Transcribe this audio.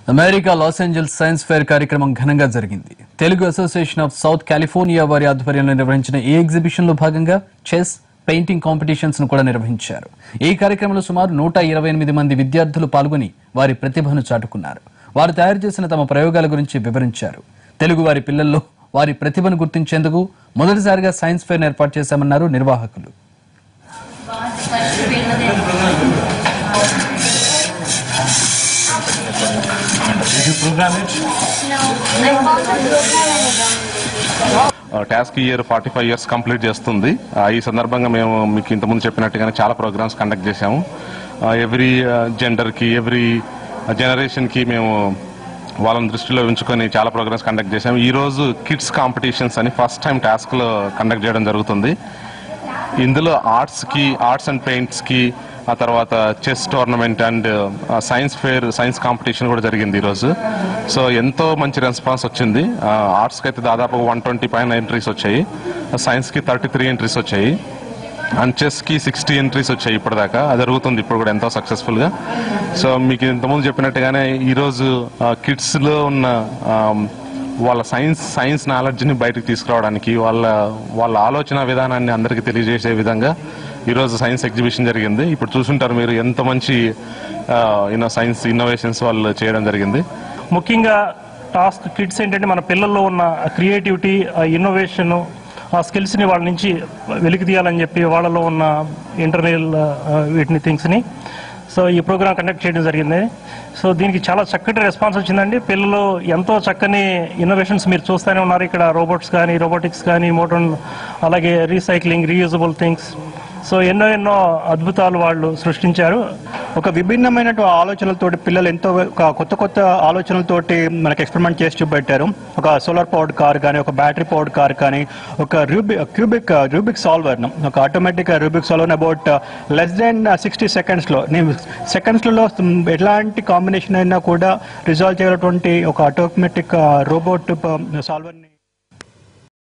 America Los Angeles science fair కార్యక్రమం ఘనంగా జరిగింది Telugu association of South California వారి ఆధ్వర్యంలో నిర్వహించిన ఈ ఎగ్జిబిషన్ లో భాగంగా చెస్ పెయింటింగ్ కాంపిటీషన్స్ ను కూడా నిర్వహించారు ఈ కార్యక్రమంలో సుమారు నూట ఇరవై ఎనిమిది మంది విద్యార్థులు పాల్గొని వారి ప్రతిభను చాటుకున్నారు వారు తయారు చేసిన తమ ప్రయోగాల గురించి వివరించారు తెలుగు వారి పిల్లల్లో వారి ప్రతిభను గుర్తించేందుకు మొదటిసారిగా సైన్స్ ఫెయిర్ ఏర్పాటు చేశామన్నారు నిర్వాహకులు Did you program it? TASC year forty five years complete చేస్తుంది ఆ, ఈ సందర్భంగా మేము మీకు ఇంతకుముందు చెప్పినట్టుగానే చాలా ప్రోగ్రామ్స్ కండక్ట్ చేశాము ఎవ్రీ జెండర్కి ఎవ్రీ జనరేషన్కి మేము వాళ్ళని దృష్టిలో ఉంచుకొని చాలా ప్రోగ్రామ్స్ కండక్ట్ చేశాము ఈ రోజు కిడ్స్ కాంపిటీషన్స్ అని ఫస్ట్ టైం టాస్క్లో కండక్ట్ చేయడం జరుగుతుంది ఇందులో ఆర్ట్స్కి ఆర్ట్స్ అండ్ పెయింట్స్కి ఆ తర్వాత chess tournament and science fair science competition కూడా జరిగింది ఈరోజు సో ఎంతో మంచి రెస్పాన్స్ వచ్చింది ఆర్ట్స్కి అయితే దాదాపు వన్ ట్వంటీ పైన ఎంట్రీస్ వచ్చాయి సైన్స్కి థర్టీ త్రీ ఎంట్రీస్ వచ్చాయి అండ్ చెస్కి సిక్స్టీ ఎంట్రీస్ వచ్చాయి ఇప్పటిదాకా అది జరుగుతుంది ఇప్పుడు కూడా ఎంతో సక్సెస్ఫుల్గా సో మీకు ఇంతకుముందు చెప్పినట్టుగానే ఈరోజు కిడ్స్లో ఉన్న ఆ, వాళ్ళ సైన్స్ సైన్స్ నాలెడ్జ్ని బయటకు తీసుకురావడానికి వాళ్ళ వాళ్ళ ఆలోచన విధానాన్ని అందరికీ తెలియజేసే విధంగా ఈరోజు సైన్స్ ఎగ్జిబిషన్ జరిగింది ఇప్పుడు చూసుంటారు మీరు ఎంత మంచి యూనో సైన్స్ ఇన్నోవేషన్స్ వాళ్ళు చేయడం జరిగింది ముఖ్యంగా టాస్క్ కిడ్స్ ఏంటంటే మన పిల్లల్లో ఉన్న క్రియేటివిటీ ఇన్నోవేషన్ ఆ స్కిల్స్ని వాళ్ళ నుంచి వెలికి తీయాలని చెప్పి వాళ్ళలో ఉన్న ఇంటర్నల్ వీటిని థింగ్స్ని సో ఈ ప్రోగ్రామ్ కండక్ట్ చేయడం జరిగింది సో దీనికి చాలా చక్కటి రెస్పాన్స్ వచ్చిందండి పిల్లలు ఎంతో చక్కని ఇన్నోవేషన్స్ మీరు చూస్తూనే ఉన్నారు ఇక్కడ రోబోట్స్ కానీ రోబోటిక్స్ కానీ మోటన్ అలాగే రీసైక్లింగ్ రీయూజబుల్ థింగ్స్ సో ఎన్నో ఎన్నో అద్భుతాలు వాళ్ళు సృష్టించారు ఒక విభిన్నమైన ఆలోచనలతోటి పిల్లలు ఎంతో ఒక కొత్త కొత్త ఆలోచనలతోటి మనకి ఎక్స్పెరిమెంట్ చేసి చూపెట్టారు ఒక సోలార్ పవర్డ్ కార్ కానీ ఒక బ్యాటరీ పవర్డ్ కార్ కానీ ఒక రూబిక్ క్యూబిక్ రూబిక్ సాల్వర్ ఒక automatic Rubik solver about less then sixty సెకండ్స్లో నేను సెకండ్స్లలో ఎలాంటి కాంబినేషన్ అయినా కూడా రిజాల్వ్ చేయనటువంటి ఒక ఆటోమేటిక్ రోబోట్ సాల్వర్ని